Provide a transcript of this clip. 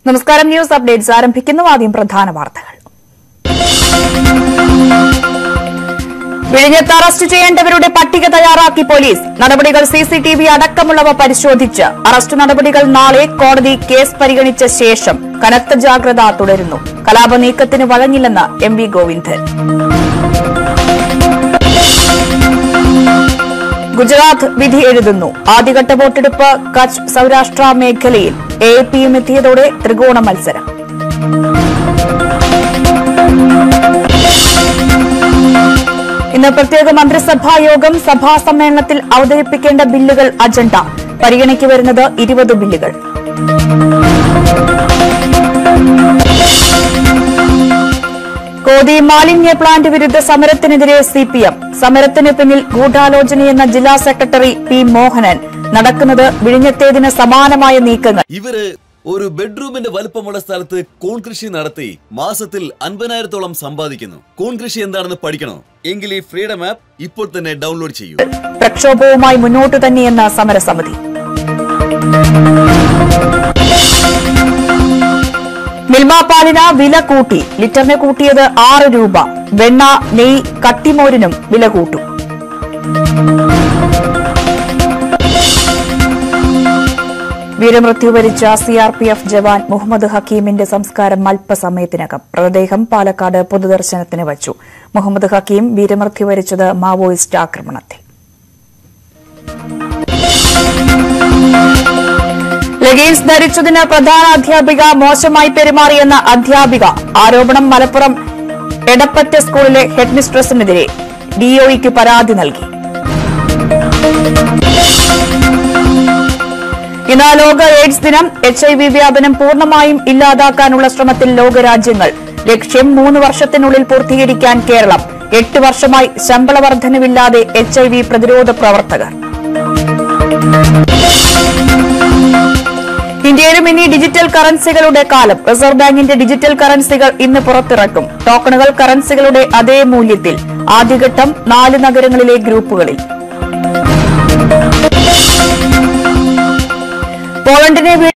നമസ്കാരം news updates ആരംഭിക്കുന്നു ആദ്യം പ്രധാന വാർത്തകൾ വിഴിഞ്ഞത്ത് അറസ്റ്റ് ചെയ്യേണ്ടവരുടെ പട്ടിക തയ്യാറാക്കി പോലീസ് നടപടികൾ സിസിടിവി അടക്കമുള്ളവ പരിശോധിച്ച് അറസ്റ്റ് നടപടികൾ നാളെ കോടതി കേസ് പരിഗണിച്ച ശേഷം കനത്ത ജാഗ്രത തുടരുന്നു കലാപ നീക്കത്തിന് വഴങ്ങില്ലെന്ന് എം വി ഗോവിന്ദൻ ഗുജറാത്ത് വിധി എഴുതുന്നു ആദ്യഘട്ട വോട്ടെടുപ്പ് കച്ച് സൌരാഷ്ട്ര മേഖലയിൽ എ പിയും എത്തിയതോടെ ത്രികോണ മത്സരം ഇന്ന് പ്രത്യേക മന്ത്രിസഭാ യോഗം സഭാ സമ്മേളനത്തിൽ അവതരിപ്പിക്കേണ്ട ബില്ലുകൾ അജണ്ട പരിഗണയ്ക്ക് വരുന്നത് ഇരുപത് ബില്ലുകൾ കോതി മാലിന്യ പ്ലാന്റ് വിരുദ്ധ സമരത്തിനെതിരെ സിപിഎം സമരത്തിന് പിന്നിൽ ഗൂഢാലോചനയെന്ന ജില്ലാ സെക്രട്ടറി പി മോഹനൻ നടക്കുന്നത് വിഴിഞ്ഞത്തേതിന് സമാനമായ നീക്കങ്ങൾ ഇവര് ഒരു ബെഡ്റൂമിന്റെ വലുപ്പമുള്ള സ്ഥലത്ത് കൂൺ കൃഷി നടത്തി മാസത്തിൽ അൻപതിനായിരത്തോളം സമ്പാദിക്കുന്നു കൂൺ കൃഷി എന്താണെന്ന് പഠിക്കണോ എങ്കിൽ ഈ ഫ്രീഡം ആപ്പ് ഇപ്പോൾ തന്നെ ഡൗൺലോഡ് ചെയ്യൂ പ്രക്ഷോഭവുമായി മുന്നോട്ടു തന്നെയെന്ന സമരസമിതി മിൽമ പാലിന് വില കൂട്ടി ലിറ്ററിന് കൂട്ടിയത് ആറ് രൂപ വെണ്ണ നെയ് കട്ടിമോരിനും വില കൂട്ടും വീരമൃത്യു വരിച്ച സിആർപിഎഫ് ജവാൻ മുഹമ്മദ് ഹക്കീമിന്റെ സംസ്കാരം അല്പസമയത്തിനകം മൃതദേഹം പാലക്കാട് പൊതുദർശനത്തിന് വച്ചു മുഹമ്മദ് ഹക്കീം വീരമൃത്യു വരിച്ചത് മാവോയിസ്റ്റ് ആക്രമണത്തിൽ ലെഗിൻസ് ധരിച്ചതിന് പ്രധാന അധ്യാപിക മോശമായി പെരുമാറിയെന്ന അധ്യാപിക ആരോപണം മലപ്പുറം എടപ്പറ്റ സ്കൂളിലെ ഹെഡ് മിസ്ട്രസിനെതിരെ ഡിഒഇക്ക് പരാതി നൽകി ഇന്ന് ലോക എയ്ഡ്സ് ദിനം എച്ച് ഐ വി വ്യാപനം പൂർണ്ണമായും ഇല്ലാതാക്കാനുള്ള ശ്രമത്തിൽ ലോകരാജ്യങ്ങൾ ലക്ഷ്യം മൂന്ന് വർഷത്തിനുള്ളിൽ പൂർത്തീകരിക്കാൻ കേരളം എട്ട് വർഷമായി ശമ്പള വർധനവില്ലാതെ എച്ച് ഐ വി പ്രതിരോധ പ്രവർത്തകർ ഇന്ത്യയിലും ഇനി ഡിജിറ്റൽ കറൻസികളുടെ കാലം റിസർവ് ബാങ്കിന്റെ ഡിജിറ്റൽ കറൻസികൾ ഇന്ന് പുറത്തിറക്കും ടോക്കണുകൾ കറൻസികളുടെ അതേ മൂല്യത്തിൽ ആദ്യഘട്ടം നാല് നഗരങ്ങളിലെ ഗ്രൂപ്പുകളിൽ പോളണ്ടിനെ